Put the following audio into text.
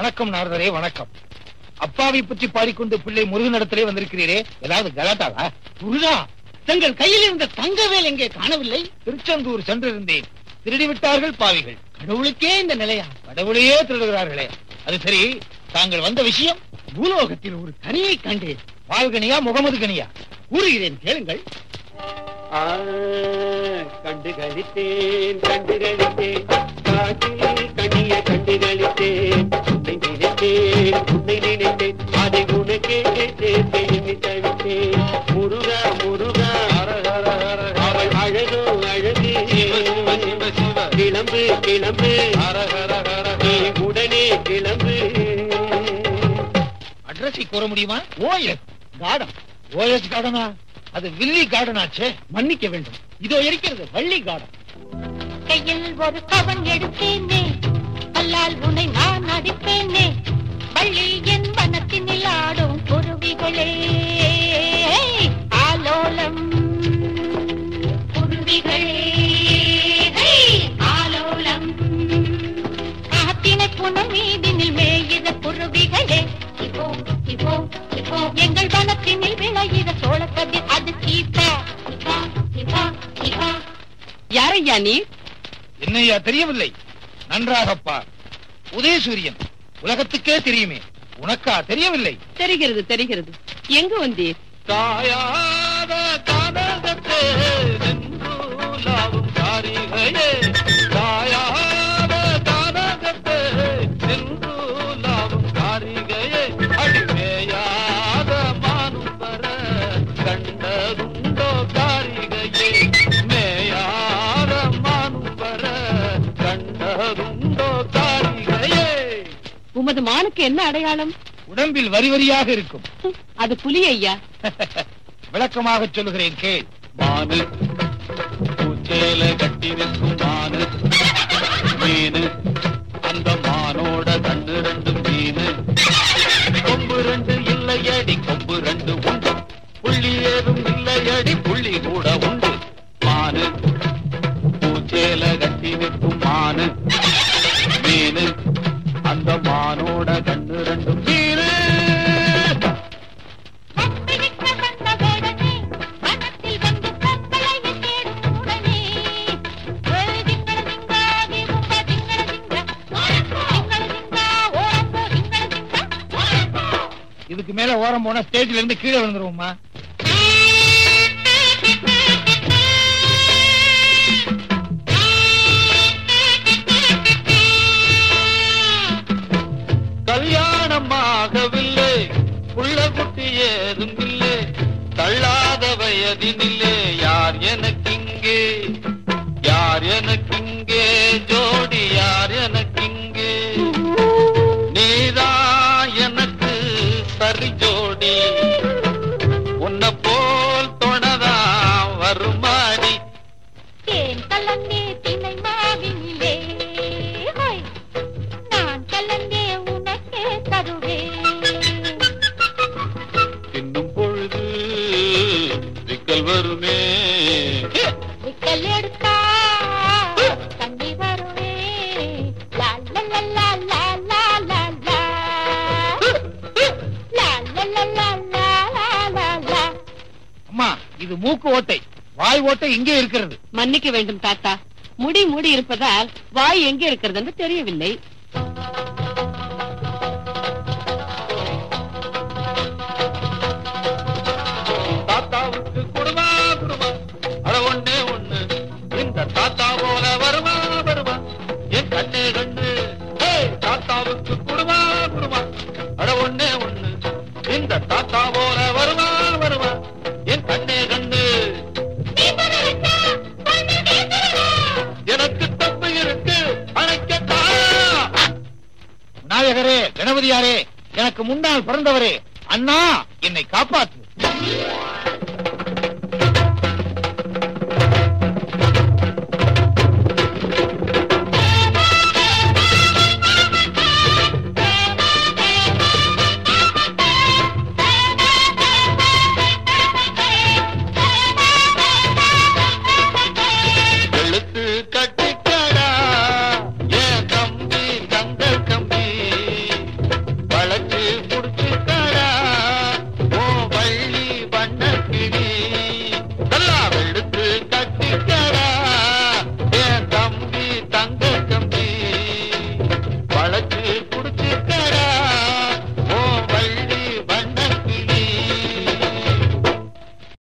வணக்கம் நாரதரே வணக்கம் அப்பாவை பற்றி பாடிக்கொண்டு பிள்ளை முருகனிடத்திலே வந்திருக்கிறீரே ஏதாவது கலாட்டாவா முருகா தங்கள் கையில் இருந்த தங்கவேல் எங்கே காணவில்லை திருச்செந்தூர் சென்றிருந்தேன் திருடி விட்டார்கள் பாவிகள் கடவுளுக்கே இந்த நிலையா கடவுளையே திருடுகிறார்களே அது சரி தாங்கள் வந்த விஷயம் பூலோகத்தில் ஒரு கனியை கண்டேன் பால்கனியா முகமது கனியா கூறுகிறேன் கேளுங்கள் ஆ, கண்டு களித்தேன் கண்டு களித்தேன் காட்டில் கண்ணிய கண்டு களித்தேன் உன்னை நினைத்தேன் உன்னை நினைத்தேன் அதை உனக்கே சேர்த்து எண்ணி தவித்தேன் முருகா முருகா அவள் அழகோ அழகு கிளம்பு கிளம்பு நீ உடனே கிளம்பு அட்ரஸை கூற முடியுமா ஓஎஸ் காடம் ஓஎஸ் கார்டனா அது வில்லி கார்டன் ஆச்சே மன்னிக்க வேண்டும் இதோ இருக்கிறது வள்ளி காடம் கையில் ஒரு கவன் எடுத்தேனே அல்லால் உன்னை நான் அடிப்பேனே வள்ளி என் வனத்தினில் ஆடும் குருவிகளே ஆலோலம் குருவிகளே ஹே, ஆலோலம் ஆத்தினை புனம் மீதினில் மேயித குருவிகளே இப்போ இப்போ இப்போ எங்கள் வனத்தினில் விளையிற சோழக்கதிர் அது சீப்பா சிப்பா சிப்பா சிப்பா யாரையா நீ என்னையா தெரியவில்லை நன்றாக பார் உதயசூரியன் உலகத்துக்கே தெரியுமே உனக்கா தெரியவில்லை தெரிகிறது தெரிகிறது எங்க வந்தீர் காயாத காதகத்தே சென்றூலாவும் காரிகையே காயாத காதகத்தே சென்றூலாவும் காரிகையே அடிமேயாத மானும் வர கண்டதுண்டோ காரிகையே மேயாத மானும் வர கண்டதுண்டோ காரிகையே உமது மானுக்கு என்ன அடையாளம் உடம்பில் வரி வரியாக இருக்கும் ஹம், அது புலி ஐயா விளக்கமாக சொல்லுகிறேன் கேள் மானு பூச்சேல கட்டி நிற்கும் மானு மீனு அந்த மானோட கண்ணு ரெண்டு மீனு கொம்பு ரெண்டு இல்லையடி கொம்பு ரெண்டு உண்டு புள்ளி ஏதும் இல்லையடி புள்ளி கூட உண்டு மானு பூச்சேல கட்டி நிற்கும் மானு மீனு அந்த மானோட கண்ணு ரெண்டு மீனு கப்பிடித்த வந்த வேடனே, வனத்தில் வந்து கப்பலையை தேடும் உடனே. ஏய், திங்கள திங்கா, திகுங்க, திங்கள திங்க. திங்கள திங்கா, ஓரம்போ, திங்கள திங்க. இதுக்கு மேல ஓரம் போனா ஸ்டேஜ்ல இருந்து கீழே விழுந்துருவோமா கல்யாணம் ஆகவில்லை புள்ள குட்டி ஏதும் இல்லை தள்ளாத வயதினிலே யார் எனக்கிங்கே யார் எனக்கிங்கே ஜோடி யார் எனக்கிங்கே நீதான் எனக்கு சரி ஜோடி உன்னை போல் தொணதா வருமாடி தேன் கலந்தே தினை மாவினிலே. ஹோய், நான் கலந்தே உனக்கே தருவேன் இன்னும் பொழுது விக்கல் வருமே விக்கல் எடுத்தா தண்ணி வருவே லா லா லா லா லா லா லா லா. லா லா லா லா லா லா லா லா. அம்மா இது மூக்கு ஓட்டை வாய் ஓட்டை இங்கே இருக்கிறது மன்னிக்க வேண்டும் தாத்தா முடி மூடி இருப்பதால் வாய் எங்கே இருக்கிறது என்று தெரியவில்லை தாத்தாவுக்கு குடுமா குடுமா அட ஒண்ணே ஒண்ணு இந்த தாத்தா போல வருமா வருமா என் கண்ணே கண்ணு ஏய், தாத்தாவுக்கு குடுமா குடுமா அட ஒண்ணே ஒண்ணு இந்த தாத்தா போல வருமா வருமா என் கண்ணே கண்ணு நீ பரவட்டா, பொண்ணு நீ பரவா. எனக்கு தப்பு இருக்கு அணைக்கத்தா விநாயகரே கணபதியாரே எனக்கு முன்னால் பிறந்தவரே அண்ணா என்னை காப்பாற்று